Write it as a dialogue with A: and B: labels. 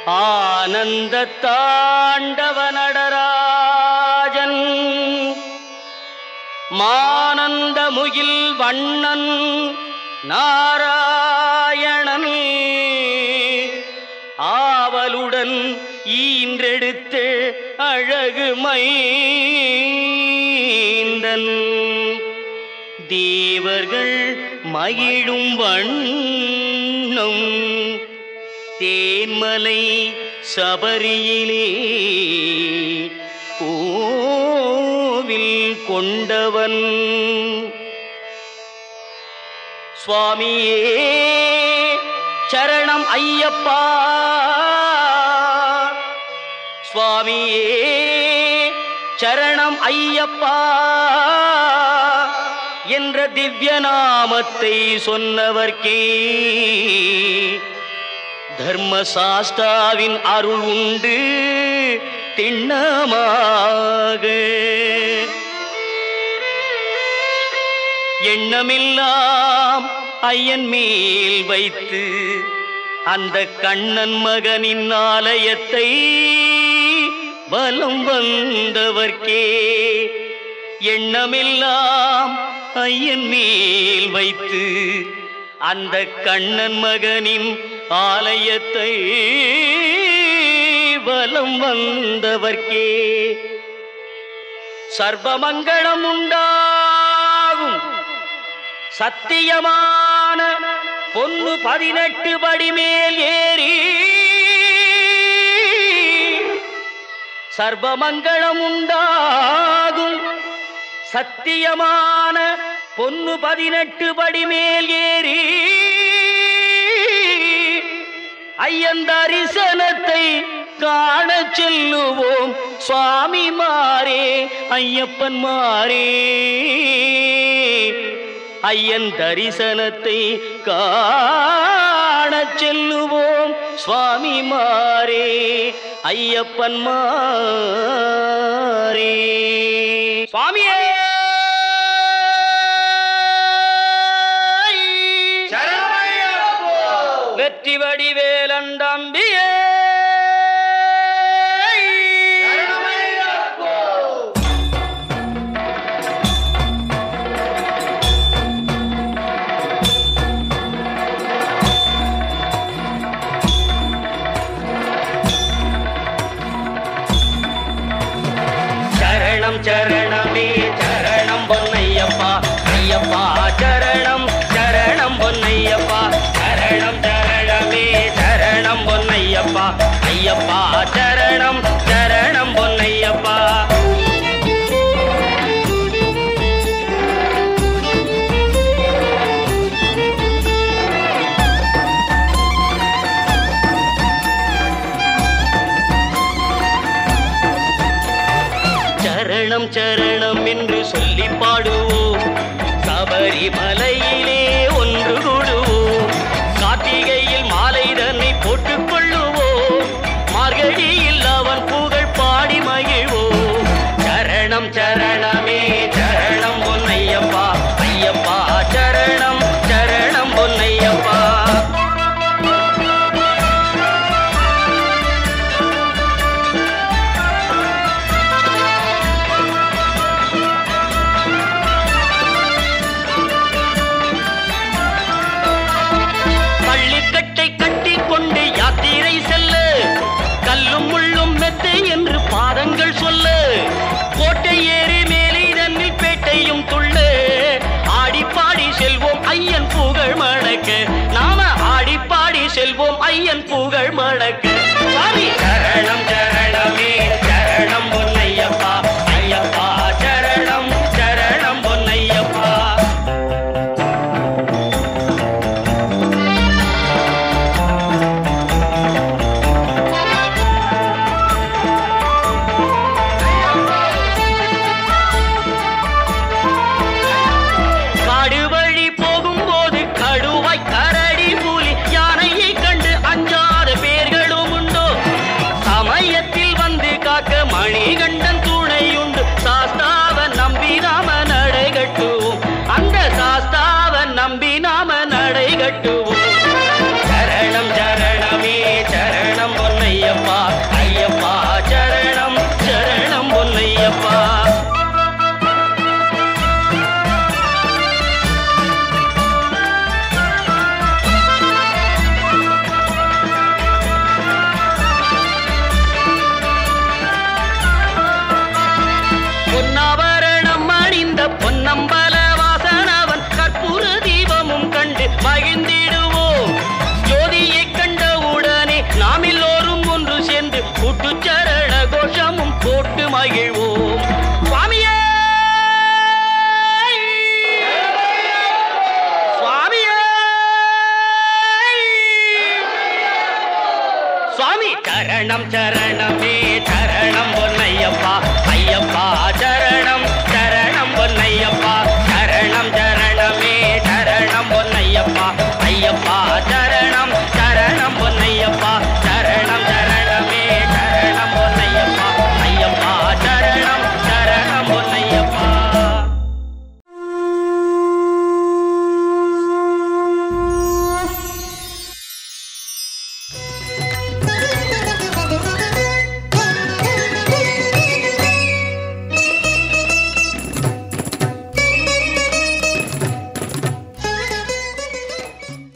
A: ஆனந்த தாண்டவ நடராஜன் மானந்த முகில் வண்ணன் நாராயணன் ஆவலுடன் ஈன்றெடுத்த அழகு மைந்தன் தேவர்கள் மகிழும் வண்ணம் தேன்மலை சபரியிலே கோவில் கொண்டவன் சுவாமியே சரணம் ஐயப்பா சுவாமியே சரணம் ஐயப்பா என்ற திவ்ய நாமத்தை சொன்னவர்க்கே தர்மசாஸ்தாவின் அருள் உண்டு திண்ணமாக எண்ணமெல்லாம் ஐயன் மேல் வைத்து அந்த கண்ணன் மகனின் ஆலயத்தை வலம் வந்தவர்க்கே எண்ணமெல்லாம் ஐயன் மேல் வைத்து அந்த கண்ணன் மகனின் ஆலயத்தை வலம் வந்தவர்க்கே சர்வமங்களம் உண்டாகும் சத்தியமான பொன்னு பதினெட்டு படி மேல் ஏறி சர்வமங்களம் உண்டாகும் சத்தியமான பொன்னு பதினெட்டு படி மேல் ஏறி ஐயன் தரிசனத்தை காண செல்லுவோம் சுவாமி மாறே ஐயப்பன் மாறே ஐயன் தரிசனத்தை காண செல்லுவோம் சுவாமி மாறே ஐயப்பன் மாறே சுவாமியே வெற்றி வடிவேலண்டம்பியே சரணம் சரணமே சரணம் பொன்னையப்பா ஐயப்பா சரணம் சரணம் பொன்னையப்பா சரணம் சரணமே சரணம் பொன்னையப்பா ஐயப்பா சரணம் சரணம் பொன்னையப்பா சரணம் சரணம் என்று சொல்லி பாடுவோம் சபரிமலையிலே ஒன்று கூடுவோம் கார்த்திகையில் மாலை தன்னை போட்டுக் கொள்ளுவோம் மார்கழியில் அவன் புகழ் பாடி மகிழ்வோம் சரணம் சரணமே சரணம் பொன்னையப்பா ஐயப்பா சரணம் சரணம் பொன்னையப்பா பள்ளிக்கட்டை கட்டி கொண்டு யாத்திரை செல்ல கல்லும் முள்ளும் மெத்தை என்று பாதங்கள் சொல்ல கோட்டை ஏறி மேலே தன்னில் பேட்டையும் துள்ள ஆடி பாடி செல்வோம் ஐயன் புகழ் மணக்க நாம ஆடி பாடி செல்வோம் ஐயன் புகழ் மணக்க சுவாமி சரணம் சரணமே சரணம் பொன்னையப்பா ஐயப்பா சரணம் சரணம் பொன்னையப்பா காடு வழி போகும்போது கடுவாய் கரடி புலி யானையை கண்டு அஞ்சாத பேர்களும் உண்டோ சமயத்தில் வந்து காக்க மணிகண்டன் துணையுண்டு சாஸ்தாவ நம்பி நாம நடை கட்டுவோம் அந்த சாஸ்தாவ நம்பி நாம நடை கட்டுவோம் சரணம் சரணமே சரணம் பொன்னைய மகிழ்வோம் சுவாமியே சுவாமியே சுவாமி சரணம் சரணம்